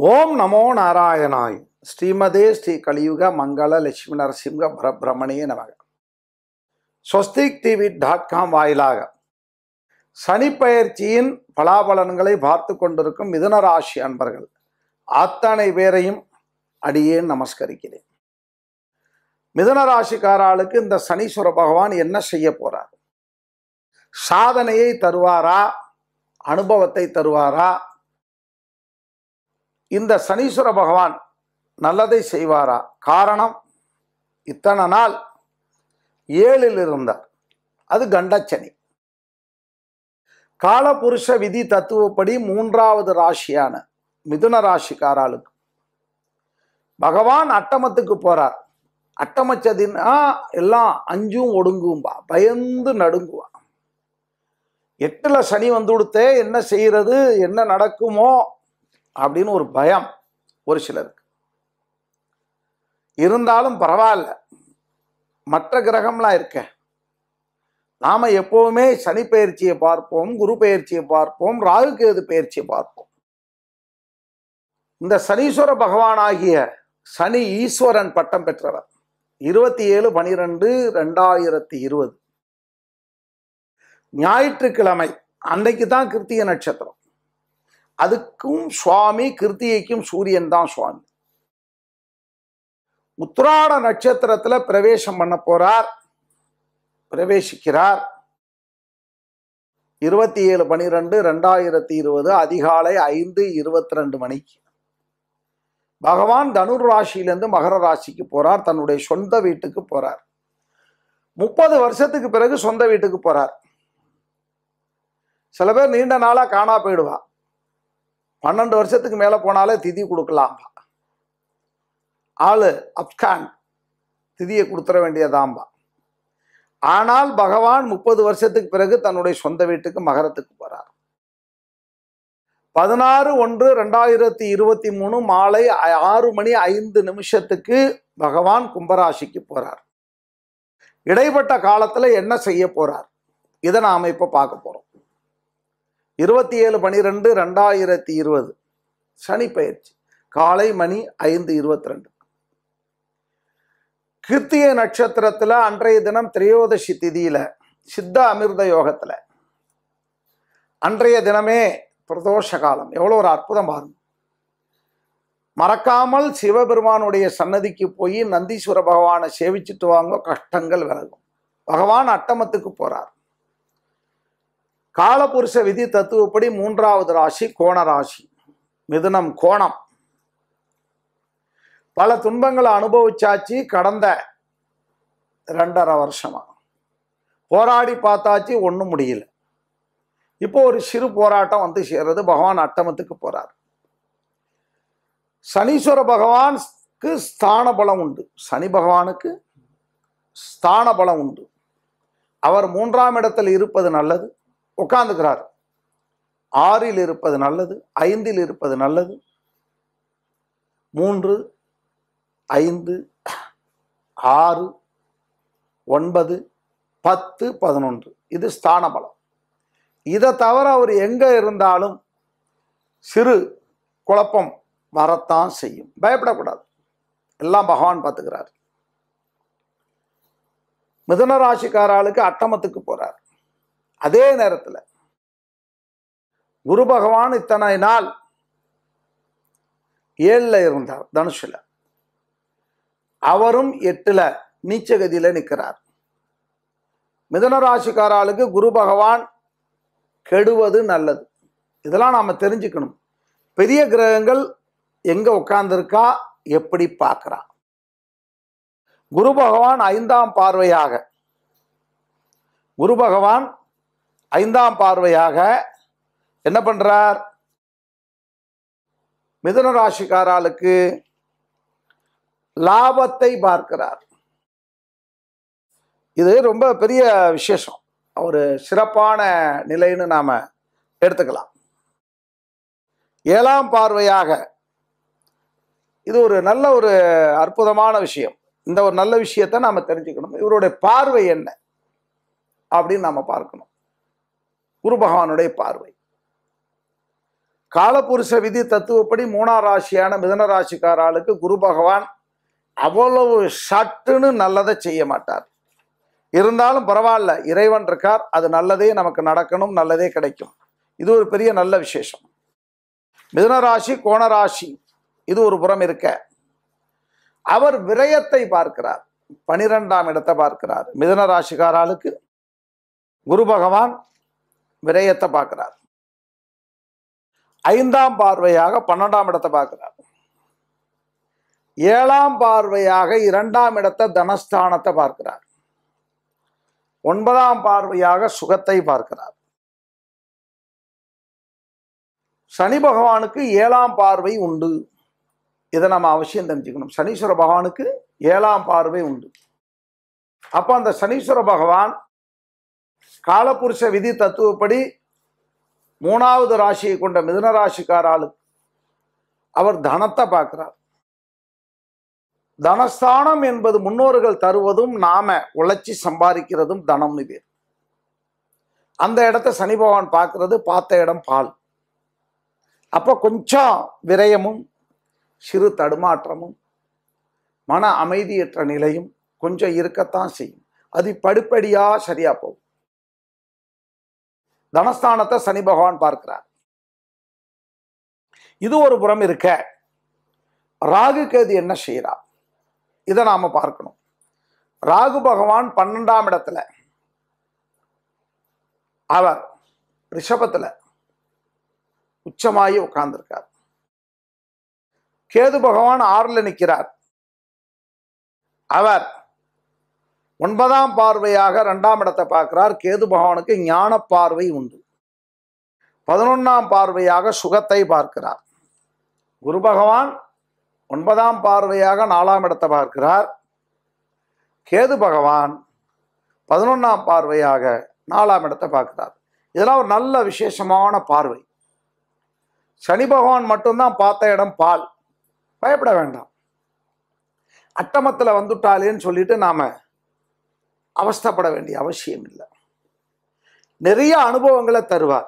ஓம் நமோ நாராயணாய் ஸ்ரீமதே ஸ்ரீ கலியுக மங்கள லட்சுமி நரசிம்ஹ பரபிரமணிய நமக ஸ்வஸ்திக் டிவி டாட் காம் வாயிலாக சனிப்பெயர்ச்சியின் பலாபலன்களை பார்த்து கொண்டிருக்கும் மிதுன ராசி அன்பர்கள் அத்தனை பேரையும் அடியேன் நமஸ்கரிக்கிறேன் மிதுன ராசிக்காராளுக்கு இந்த சனீஸ்வர பகவான் என்ன செய்ய போறார் சாதனையை தருவாரா அனுபவத்தை தருவாரா இந்த சனீஸ்வர பகவான் நல்லதை செய்வாரா காரணம் இத்தனை நாள் ஏழில் இருந்தார் அது கண்டச்சனி காலபுருஷ விதி தத்துவப்படி மூன்றாவது ராசியான மிதுன ராசிக்காராளுக்கு பகவான் அட்டமத்துக்கு போறார் அட்டமச்சதின்னா எல்லாம் அஞ்சும் ஒடுங்கும்பா பயந்து நடுங்குவா எட்டுல சனி வந்து கொடுத்தே என்ன செய்யறது என்ன நடக்குமோ அப்படின்னு ஒரு பயம் ஒரு சிலருக்கு இருந்தாலும் பரவாயில்ல மற்ற கிரகம்லாம் இருக்க நாம எப்பவுமே சனி பயிற்சியை பார்ப்போம் குரு பயிற்சியை பார்ப்போம் ராகு கேது பயிற்சியை பார்ப்போம் இந்த சனீஸ்வர பகவானாகிய சனி ஈஸ்வரன் பட்டம் பெற்றவர் இருபத்தி ஏழு பனிரெண்டு ரெண்டாயிரத்தி இருபது ஞாயிற்றுக்கிழமை அன்னைக்கு தான் கிருத்திக நட்சத்திரம் அதுக்கும் சுவாமி கிருத்திகைக்கும் சூரியன் தான் சுவாமி உத்திராட நட்சத்திரத்துல பிரவேசம் பண்ண போறார் பிரவேசிக்கிறார் இருபத்தி ஏழு பனிரெண்டு ரெண்டாயிரத்தி இருபது அதிகாலை ஐந்து இருபத்தி ரெண்டு மணிக்கு பகவான் தனுர் ராசியிலிருந்து மகர ராசிக்கு போறார் தன்னுடைய சொந்த வீட்டுக்கு போறார் முப்பது வருஷத்துக்கு பிறகு சொந்த வீட்டுக்கு போறார் சில பேர் நீண்ட நாளா காணா போயிடுவா பன்னெண்டு வருஷத்துக்கு மேல போனாலே திதி கொடுக்கலாம் ஆளு அப்கான் திதியை கொடுத்துட வேண்டியதாம்பா ஆனால் பகவான் முப்பது வருஷத்துக்கு பிறகு தன்னுடைய சொந்த வீட்டுக்கு மகரத்துக்கு போறார் பதினாறு ஒன்று ரெண்டாயிரத்தி இருபத்தி மூணு மாலை ஆறு மணி ஐந்து நிமிஷத்துக்கு பகவான் கும்பராசிக்கு போறார் இடைப்பட்ட காலத்துல என்ன செய்ய போறார் இதை நாம இப்ப பார்க்க போறோம் இருபத்தி ஏழு பனிரெண்டு ரெண்டாயிரத்தி இருபது சனி பயிற்சி காலை மணி ஐந்து இருபத்தி ரெண்டு கிருத்திகை நட்சத்திரத்துல அன்றைய தினம் திரையோதசி திதியில சித்த அமிர்த யோகத்துல அன்றைய தினமே பிரதோஷ காலம் எவ்வளோ ஒரு அற்புதம் பாருங்க மறக்காமல் சிவபெருமானுடைய சன்னதிக்கு போய் நந்தீஸ்வர பகவானை சேவிச்சுட்டு வாங்க கஷ்டங்கள் விலகும் பகவான் அட்டமத்துக்கு போறார் காலபுருஷ விதி தத்துவப்படி மூன்றாவது ராசி கோண ராசி மிதுனம் கோணம் பல துன்பங்களை அனுபவிச்சாச்சு கடந்த ரெண்டரை வருஷமா போராடி பார்த்தாச்சு ஒன்றும் முடியல இப்போ ஒரு சிறு போராட்டம் வந்து சேர்றது பகவான் அட்டமத்துக்கு போறார் சனீஸ்வர பகவானுக்கு ஸ்தான பலம் உண்டு சனி பகவானுக்கு ஸ்தான பலம் உண்டு அவர் மூன்றாம் இடத்தில் இருப்பது நல்லது உட்கார்ந்துக்கிறார் ஆறில் இருப்பது நல்லது ஐந்தில் இருப்பது நல்லது மூன்று ஐந்து ஆறு ஒன்பது பத்து பதினொன்று இது ஸ்தான பலம் இதை தவிர அவர் எங்க இருந்தாலும் சிறு குழப்பம் வரத்தான் செய்யும் பயப்படக்கூடாது எல்லாம் பகவான் பார்த்துக்கிறார் மிதுன ராசிக்காராளுக்கு அட்டமத்துக்கு போறார் அதே நேரத்தில் குரு பகவான் இத்தனை நாள் ஏழுல இருந்தார் தனுஷுல அவரும் எட்டுல நீச்சகதியில நிற்கிறார் மிதன ராசிக்காராளுக்கு குரு பகவான் கெடுவது நல்லது இதெல்லாம் நாம தெரிஞ்சுக்கணும் பெரிய கிரகங்கள் எங்க உட்கார்ந்துருக்கா எப்படி பார்க்கிறா குரு பகவான் ஐந்தாம் பார்வையாக குரு பகவான் ஐந்தாம் பார்வையாக என்ன பண்றார் மிதுன ராசிக்காராளுக்கு லாபத்தை பார்க்கிறார் இது ரொம்ப பெரிய விசேஷம் ஒரு சிறப்பான நிலைன்னு நாம எடுத்துக்கலாம் ஏழாம் பார்வையாக இது ஒரு நல்ல ஒரு அற்புதமான விஷயம் இந்த ஒரு நல்ல விஷயத்தை நாம தெரிஞ்சுக்கணும் இவருடைய பார்வை என்ன அப்படின்னு நாம பார்க்கணும் குரு பகவானுடைய பார்வை காலபுருஷ விதி தத்துவப்படி மூணாம் ராசியான மிதன ராசிக்கார ஆளுக்கு குரு பகவான் அவ்வளவு சட்டுன்னு நல்லதை செய்ய மாட்டார் இருந்தாலும் பரவாயில்ல இறைவன் இருக்கார் அது நல்லதே நமக்கு நடக்கணும் நல்லதே கிடைக்கும் இது ஒரு பெரிய நல்ல விசேஷம் மிதுன ராசி கோணராசி இது ஒரு புறம் இருக்க அவர் விரயத்தை பார்க்கிறார் பனிரெண்டாம் இடத்தை பார்க்கிறார் மிதுன ராசிக்காராளுக்கு குரு பகவான் விரயத்தை பார்க்கிறார் ஐந்தாம் பார்வையாக பன்னெண்டாம் இடத்தை பார்க்கிறார் ஏழாம் பார்வையாக இரண்டாம் இடத்தை தனஸ்தானத்தை பார்க்கிறார் ஒன்பதாம் பார்வையாக சுகத்தை பார்க்கிறார் சனி பகவானுக்கு ஏழாம் பார்வை உண்டு இதை நம்ம அவசியம் தெரிஞ்சுக்கணும் சனீஸ்வர பகவானுக்கு ஏழாம் பார்வை உண்டு அப்போ அந்த சனீஸ்வர பகவான் காலபுருஷ விதி தத்துவப்படி மூணாவது ராசியை கொண்ட மிதுன ராசிக்கார ஆளுக்கு அவர் தனத்தை பார்க்கிறார் தனஸ்தானம் என்பது முன்னோர்கள் தருவதும் நாம உழைச்சி சம்பாதிக்கிறதும் தனம்னு பேர் அந்த இடத்த சனி பகவான் பார்க்கிறது பார்த்த இடம் பால் அப்போ கொஞ்சம் விரயமும் சிறு தடுமாற்றமும் மன அமைதியற்ற நிலையும் கொஞ்சம் இருக்கத்தான் செய்யும் அது படிப்படியா சரியா போகும் தனஸ்தானத்தை சனி பகவான் பார்க்கிறார் இது ஒரு புறம் இருக்க ராகு கேது என்ன செய்யறா இதை நாம பார்க்கணும் ராகு பகவான் பன்னெண்டாம் இடத்துல அவர் ரிஷபத்துல உச்சமாகி உட்கார்ந்திருக்கார் கேது பகவான் ஆறுல நிற்கிறார் அவர் ஒன்பதாம் பார்வையாக இரண்டாம் இடத்தை பார்க்கிறார் கேது பகவானுக்கு ஞான பார்வை உண்டு பதினொன்னாம் பார்வையாக சுகத்தை பார்க்கிறார் குரு பகவான் ஒன்பதாம் பார்வையாக நாலாம் இடத்தை பார்க்கிறார் கேது பகவான் பதினொன்னாம் பார்வையாக நாலாம் இடத்தை பார்க்கிறார் இதெல்லாம் ஒரு நல்ல விசேஷமான பார்வை சனி பகவான் மட்டும்தான் பார்த்த இடம் பால் பயப்பட வேண்டாம் அட்டமத்தில் வந்துட்டாலேன்னு சொல்லிட்டு நாம அவஸ்தைப்பட வேண்டிய அவசியம் இல்லை நிறைய அனுபவங்களை தருவார்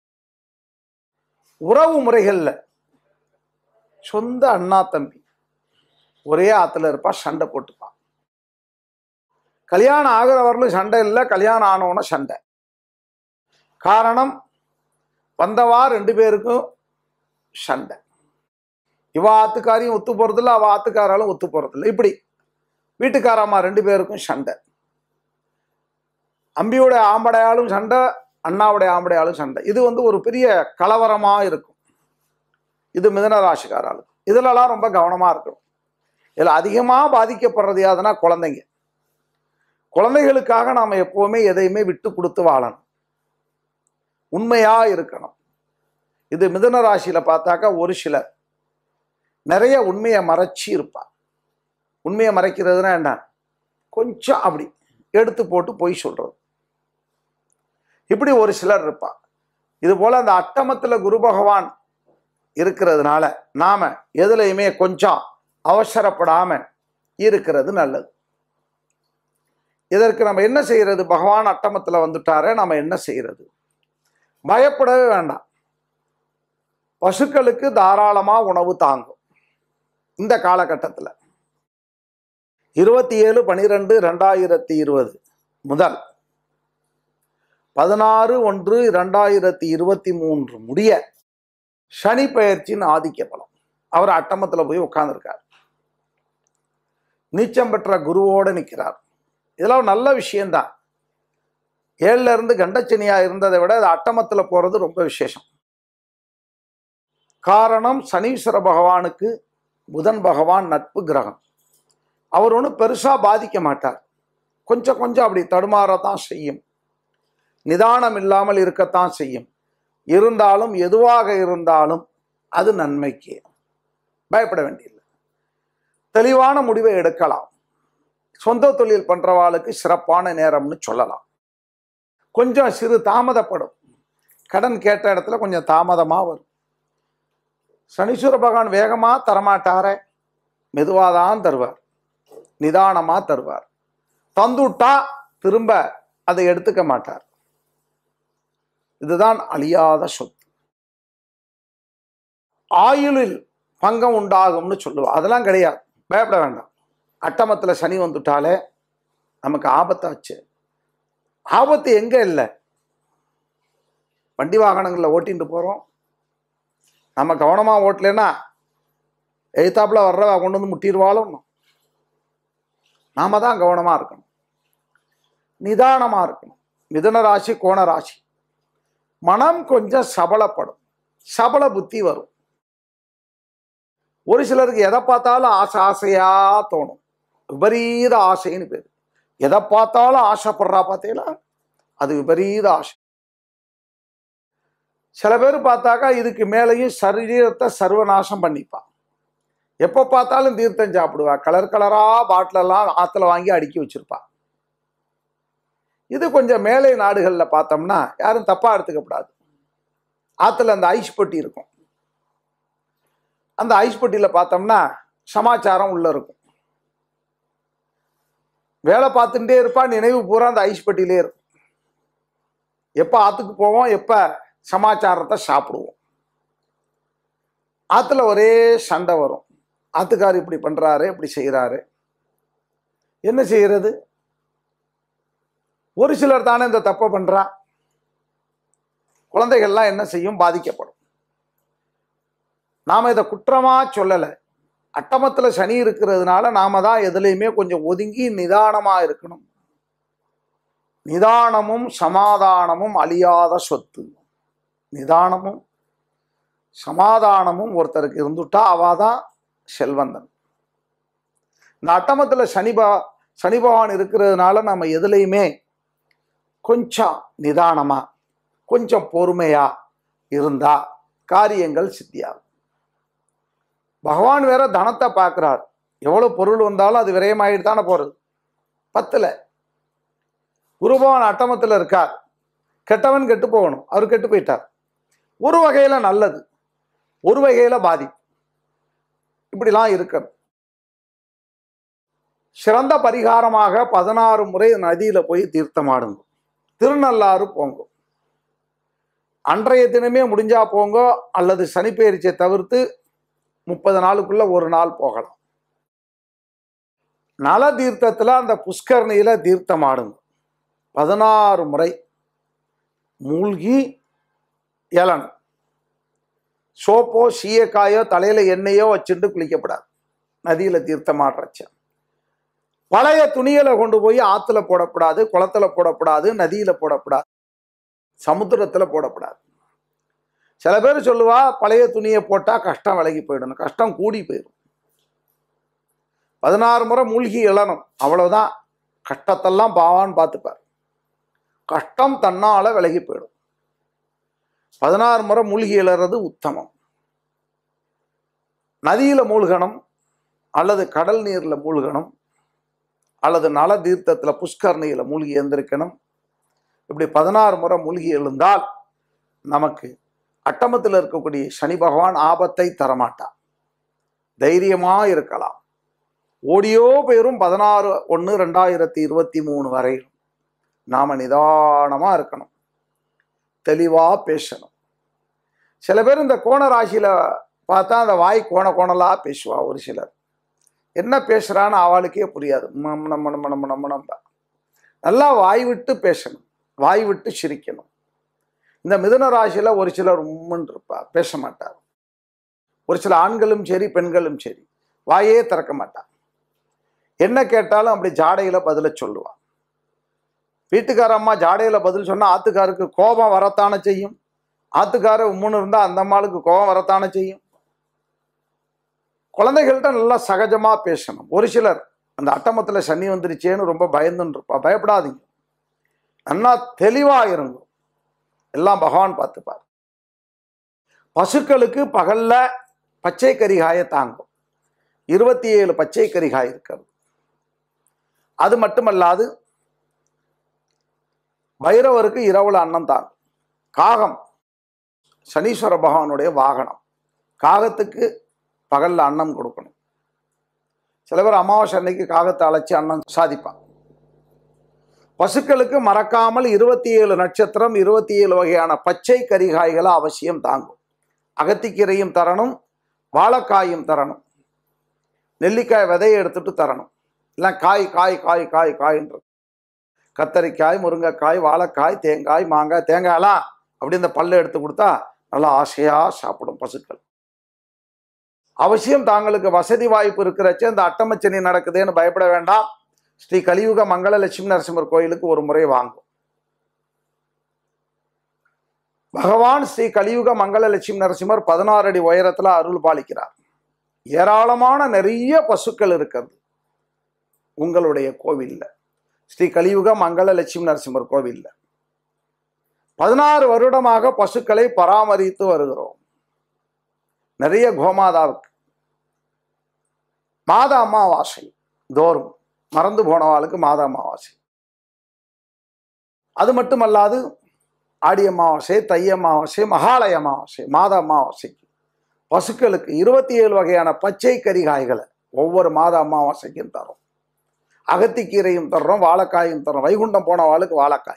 உறவு முறைகளில் சொந்த அண்ணா தம்பி ஒரே ஆத்துல இருப்பா சண்டை போட்டுப்பா கல்யாணம் ஆகிறவர்களும் சண்டை இல்லை கல்யாணம் ஆனவன சண்டை காரணம் வந்தவா ரெண்டு பேருக்கும் சண்டை இவ ஆத்துக்காரையும் ஒத்து போறதில்ல அவ ஆத்துக்காராலும் ஒத்து போறதில்ல இப்படி வீட்டுக்காரம்மா ரெண்டு பேருக்கும் சண்டை அம்பியோட ஆம்படையாலும் சண்டை அண்ணாவுடைய ஆம்படையாலும் சண்டை இது வந்து ஒரு பெரிய கலவரமா இருக்கும் இது மிதன ராசிக்காராலும் இதுலலாம் ரொம்ப கவனமா இருக்கணும் இதில் அதிகமாக பாதிக்கப்படுறது யாதுன்னா குழந்தைங்க குழந்தைகளுக்காக நாம் எப்போவுமே எதையுமே விட்டு கொடுத்து வாழணும் உண்மையா இருக்கணும் இது மிதுன ராசியில பார்த்தாக்கா ஒரு சிலர் நிறைய உண்மையை மறைச்சி இருப்பா உண்மையை மறைக்கிறதுனா என்ன கொஞ்சம் அப்படி எடுத்து போட்டு பொய் சொல்றது இப்படி ஒரு சிலர் இருப்பா இது போல அந்த அட்டமத்துல குரு பகவான் இருக்கிறதுனால நாம எதுலையுமே கொஞ்சம் அவசரப்படாம இருக்கிறது நல்லது இதற்கு நம்ம என்ன செய்யறது பகவான் அட்டமத்துல வந்துட்டாரே நம்ம என்ன செய்யறது பயப்படவே வேண்டாம் பசுக்களுக்கு தாராளமா உணவு தாங்கும் இந்த காலகட்டத்தில் இருபத்தி ஏழு பனிரெண்டு ரெண்டாயிரத்தி இருபது முதல் பதினாறு ஒன்று இரண்டாயிரத்தி இருபத்தி மூன்று முடிய சனி பெயர்ச்சியின் ஆதிக்க பலம் அவர் அட்டமத்தில் போய் உட்கார்ந்துருக்கார் நீச்சம் பெற்ற குருவோடு நிற்கிறார் இதெல்லாம் ஒரு நல்ல விஷயம்தான் ஏழுல இருந்து கண்டச்சனியா இருந்ததை விட அது அட்டமத்தில் போறது ரொம்ப விசேஷம் காரணம் சனீஸ்வர பகவானுக்கு புதன் பகவான் நட்பு கிரகம் அவர் ஒன்றும் பெருசா பாதிக்க மாட்டார் கொஞ்சம் கொஞ்சம் அப்படி தடுமாறத்தான் செய்யும் நிதானம் இல்லாமல் இருக்கத்தான் செய்யும் இருந்தாலும் எதுவாக இருந்தாலும் அது நன்மைக்கு பயப்பட வேண்டியதில்லை தெளிவான முடிவை எடுக்கலாம் சொந்த தொழில் பண்றவாளுக்கு சிறப்பான நேரம்னு சொல்லலாம் கொஞ்சம் சிறு தாமதப்படும் கடன் கேட்ட இடத்துல கொஞ்சம் தாமதமாக வரும் சனீஸ்வர பகவான் வேகமாக தரமாட்டாரே மெதுவாக தான் தருவார் நிதானமாக தருவார் தந்துட்டா திரும்ப அதை எடுத்துக்க மாட்டார் இதுதான் அழியாத சொத்து ஆயுளில் பங்கம் உண்டாகும்னு சொல்லுவா அதெல்லாம் கிடையாது பயப்பட வேண்டாம் அட்டமத்தில் சனி வந்துட்டாலே நமக்கு ஆபத்தாச்சு ஆபத்து எங்கே இல்லை வண்டி வாகனங்களில் ஓட்டிட்டு போகிறோம் நம்ம கவனமாக ஓட்டலைன்னா எய்த்தாப்புல வர்றவ கொண்டு வந்து முட்டிடுவாலும் நாம தான் கவனமாக இருக்கணும் நிதானமாக இருக்கணும் மிதுன ராசி கோண ராசி மனம் கொஞ்சம் சபலப்படும் சபல புத்தி வரும் ஒரு சிலருக்கு எதை பார்த்தாலும் ஆசை ஆசையா தோணும் விபரீத ஆசைன்னு பேர் எதை பார்த்தாலும் ஆசைப்படுறா பார்த்தீங்களா அது விபரீத ஆசை சில பேர் பார்த்தாக்கா இதுக்கு மேலேயும் சரீரத்தை சர்வநாசம் பண்ணிப்பான் எப்போ பார்த்தாலும் தீர்த்தம் சாப்பிடுவா கலர் கலரா பாட்டிலெல்லாம் ஆற்றுல வாங்கி அடுக்கி வச்சிருப்பா இது கொஞ்சம் மேலை நாடுகளில் பார்த்தோம்னா யாரும் தப்பாக எடுத்துக்கப்படாது ஆற்றுல அந்த ஐஸ் பெட்டி இருக்கும் அந்த ஐஸ் பெட்டியில் பார்த்தோம்னா சமாச்சாரம் உள்ள இருக்கும் வேலை பார்த்துட்டே இருப்பா நினைவு பூரா அந்த ஐஸ் பெட்டியிலே இருக்கும் எப்போ ஆற்றுக்கு போவோம் எப்போ சமாச்சாரத்தை சாப்பிடுவோம் ஆற்றுல ஒரே சண்டை வரும் ஆத்துக்கார் இப்படி பண்ணுறாரு இப்படி செய்கிறாரு என்ன செய்கிறது ஒரு சிலர் தானே இந்த தப்பை பண்ணுறா குழந்தைகள்லாம் என்ன செய்யும் பாதிக்கப்படும் நாம் இதை குற்றமாக சொல்லலை அட்டமத்தில் சனி இருக்கிறதுனால நாம தான் எதுலேயுமே கொஞ்சம் ஒதுங்கி நிதானமாக இருக்கணும் நிதானமும் சமாதானமும் அழியாத சொத்து நிதானமும் சமாதானமும் ஒருத்தருக்கு இருந்துட்டா அவள் தான் செல்வந்தன் இந்த அட்டமத்தில் சனி பா சனி பகவான் இருக்கிறதுனால நம்ம எதுலேயுமே கொஞ்சம் நிதானமாக கொஞ்சம் பொறுமையாக இருந்தா காரியங்கள் சித்தியாகும் பகவான் வேற தனத்தை பார்க்குறார் எவ்வளோ பொருள் வந்தாலும் அது விரயமாயிட்டு தானே போகிறது பத்தில் குருபவன் அட்டமத்தில் இருக்கார் கெட்டவன் கெட்டு போகணும் அவர் கெட்டு போயிட்டார் ஒரு வகையில் நல்லது ஒரு வகையில் பாதிப்பு இப்படிலாம் இருக்கணும் சிறந்த பரிகாரமாக பதினாறு முறை நதியில் போய் தீர்த்தமாடுங்க திருநள்ளாறு போங்க அன்றைய தினமே முடிஞ்சா போங்க அல்லது சனிப்பெயர்ச்சியை தவிர்த்து முப்பது நாளுக்குள்ள ஒரு நாள் போகலாம் நல தீர்த்தத்தில் அந்த புஷ்கரணியில் தீர்த்தம் ஆடுங்க பதினாறு முறை மூழ்கி எழணும் சோப்போ சீயக்காயோ தலையில் எண்ணெயோ வச்சுட்டு குளிக்கப்படாது நதியில் தீர்த்தம் ஆடுறச்ச பழைய துணிகளை கொண்டு போய் ஆற்றுல போடக்கூடாது குளத்துல போடக்கூடாது நதியில் போடக்கூடாது சமுத்திரத்தில் போடக்கூடாது சில பேர் சொல்லுவா பழைய துணியை போட்டால் கஷ்டம் விலகி போயிடணும் கஷ்டம் கூடி போயிடும் பதினாறு முறை மூழ்கி எழணும் அவ்வளவுதான் கஷ்டத்தெல்லாம் பாவான்னு பார்த்துப்பார் கஷ்டம் தன்னால் விலகி போயிடும் பதினாறு முறை மூழ்கி எழறது உத்தமம் நதியில் மூழ்கணும் அல்லது கடல் நீரில் மூழ்கணும் அல்லது நல தீர்த்தத்தில் புஷ்கரணியில் மூழ்கி எழுந்திருக்கணும் இப்படி பதினாறு முறை மூழ்கி எழுந்தால் நமக்கு அட்டமத்தில் இருக்கக்கூடிய சனி பகவான் ஆபத்தை தரமாட்டார் தைரியமாக இருக்கலாம் ஓடியோ பேரும் பதினாறு ஒன்று ரெண்டாயிரத்தி இருபத்தி மூணு வரையிலும் நாம் நிதானமாக இருக்கணும் தெளிவாக பேசணும் சில பேர் இந்த கோண ராசியில் பார்த்தா அந்த வாய் கோண கோணலாக பேசுவா ஒரு சிலர் என்ன பேசுகிறான்னு அவளுக்கே புரியாது நம்ம நம்ம நம்ம நம்ம நம்ம நம்ம நல்லா வாய் விட்டு பேசணும் வாய் விட்டு சிரிக்கணும் இந்த மிதுன ராசியில் ஒரு சிலர் உம்முன்னு இருப்பா பேச மாட்டார் ஒரு சில ஆண்களும் சரி பெண்களும் சரி வாயே திறக்க மாட்டான் என்ன கேட்டாலும் அப்படி ஜாடையில் பதில சொல்லுவான் வீட்டுக்கார அம்மா ஜாடையில் பதில் சொன்னால் ஆத்துக்காருக்கு கோபம் வரத்தானே செய்யும் ஆத்துக்கார உம்முன்னு இருந்தால் அந்த அம்மாளுக்கு கோபம் வரத்தானே செய்யும் குழந்தைகள்கிட்ட நல்லா சகஜமாக பேசணும் ஒரு சிலர் அந்த அட்டமத்தில் சனி வந்துருச்சேன்னு ரொம்ப பயந்துன்னு இருப்பா பயப்படாதீங்க நல்லா தெளிவாக இருங்க எல்லாம் பகவான் பார்த்துப்பார் பசுக்களுக்கு பகல்ல பச்சை கரிகாயை தாங்கும் இருபத்தி ஏழு பச்சை கரிகாய் இருக்கிறது அது மட்டுமல்லாது பைரவருக்கு இரவுல அன்னம் தாங்கும் காகம் சனீஸ்வர பகவானுடைய வாகனம் காகத்துக்கு பகல்ல அன்னம் கொடுக்கணும் சில பேர் அமாவாசை அன்னைக்கு காகத்தை அழைச்சி அன்னம் சாதிப்பான் பசுக்களுக்கு மறக்காமல் இருபத்தி ஏழு நட்சத்திரம் இருபத்தி ஏழு வகையான பச்சை கரிகாய்களை அவசியம் தாங்கும் அகத்திக்கீரையும் தரணும் வாழைக்காயும் தரணும் நெல்லிக்காய் விதையை எடுத்துட்டு தரணும் இல்லை காய் காய் காய் காய் காய்ன்றது கத்தரிக்காய் முருங்கைக்காய் வாழைக்காய் தேங்காய் மாங்காய் தேங்காயெல்லாம் அப்படி இந்த பல்ல எடுத்து கொடுத்தா நல்லா ஆசையாக சாப்பிடும் பசுக்கள் அவசியம் தாங்களுக்கு வசதி வாய்ப்பு இருக்கிறச்சே இந்த அட்டமச்சனி நடக்குதுன்னு பயப்பட வேண்டாம் ஸ்ரீ கலியுக மங்கள லட்சுமி நரசிம்மர் கோயிலுக்கு ஒரு முறை வாங்கும் பகவான் ஸ்ரீ கலியுக மங்கள லட்சுமி நரசிம்மர் பதினாறு அடி உயரத்துல அருள் பாலிக்கிறார் ஏராளமான நிறைய பசுக்கள் இருக்கிறது உங்களுடைய கோவில்ல ஸ்ரீ கலியுக மங்கள லட்சுமி நரசிம்மர் கோவில்ல பதினாறு வருடமாக பசுக்களை பராமரித்து வருகிறோம் நிறைய கோமாதாவுக்கு மாத அமாவாசை தோறும் மறந்து போனவாளுக்கு மாத அமாவாசை அது மட்டுமல்லாது ஆடி அமாவாசை தை அமாவாசை மகாலய அமாவாசை மாத அமாவாசைக்கு பசுக்களுக்கு இருபத்தி ஏழு வகையான பச்சை கரிகாய்களை ஒவ்வொரு மாத அமாவாசைக்கும் தரோம் அகத்திக்கீரையும் தர்றோம் வாழைக்காயும் தர்றோம் வைகுண்டம் போன வாளுக்கு வாழைக்காய்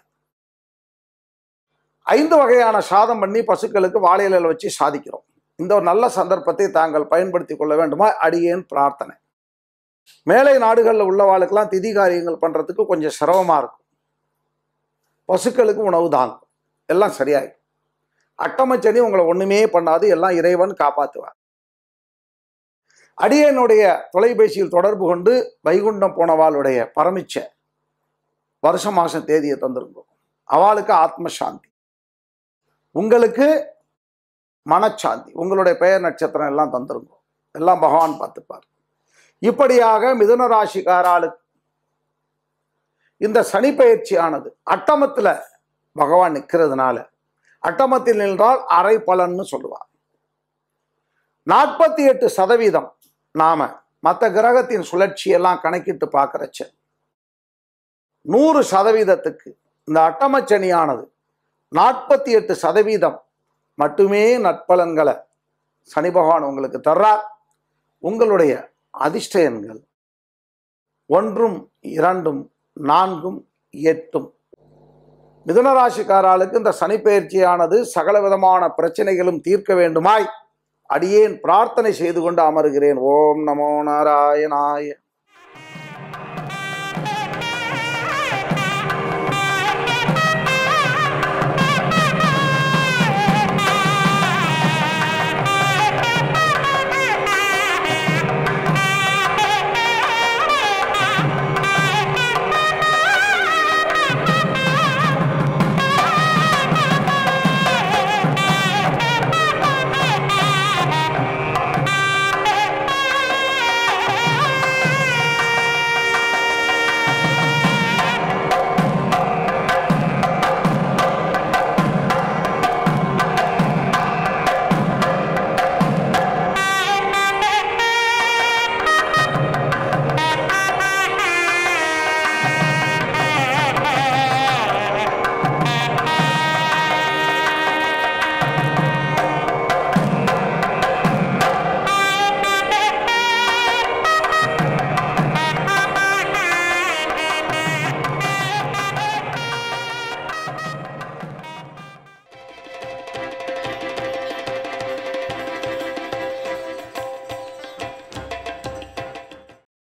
ஐந்து வகையான சாதம் பண்ணி பசுக்களுக்கு வாழையில வச்சு சாதிக்கிறோம் இந்த ஒரு நல்ல சந்தர்ப்பத்தை தாங்கள் பயன்படுத்தி கொள்ள வேண்டுமா அடியேன் பிரார்த்தனை மேலை நாடுகளில் உள்ளவாளுக்கெல்லாம் திதி காரியங்கள் பண்ணுறதுக்கு கொஞ்சம் சிரமமாக இருக்கும் பசுக்களுக்கு உணவு தாங்கும் எல்லாம் சரியாயிடும் அட்டமச்சனி உங்களை ஒன்றுமே பண்ணாது எல்லாம் இறைவன் காப்பாற்றுவார் அடியனுடைய தொலைபேசியில் தொடர்பு கொண்டு வைகுண்டம் போனவாளுடைய பரமிச்ச வருஷ மாசம் தேதியை தந்திருந்தோம் அவளுக்கு ஆத்ம சாந்தி உங்களுக்கு மனச்சாந்தி உங்களுடைய பெயர் நட்சத்திரம் எல்லாம் தந்திருந்தோம் எல்லாம் பகவான் பார்த்துப்பார் இப்படியாக மிதுன ராசிக்காராளுக்கு இந்த சனி பயிற்சியானது அட்டமத்தில் பகவான் நிற்கிறதுனால அட்டமத்தில் நின்றால் அரை பலன்னு சொல்லுவார் நாற்பத்தி எட்டு சதவீதம் நாம மற்ற கிரகத்தின் சுழற்சியெல்லாம் கணக்கிட்டு பார்க்கறச்ச நூறு சதவீதத்துக்கு இந்த அட்டமச்சனியானது நாற்பத்தி எட்டு சதவீதம் மட்டுமே நற்பலன்களை சனி பகவான் உங்களுக்கு தர்றார் உங்களுடைய அதிர்ஷ்ட எண்கள் ஒன்றும் இரண்டும் நான்கும் எட்டும் மிதுனராசிக்காராளுக்கு இந்த சனிப்பெயர்ச்சியானது சகல விதமான பிரச்சனைகளும் தீர்க்க வேண்டுமாய் அடியேன் பிரார்த்தனை செய்து கொண்டு அமருகிறேன் ஓம் நமோ நாராயணாய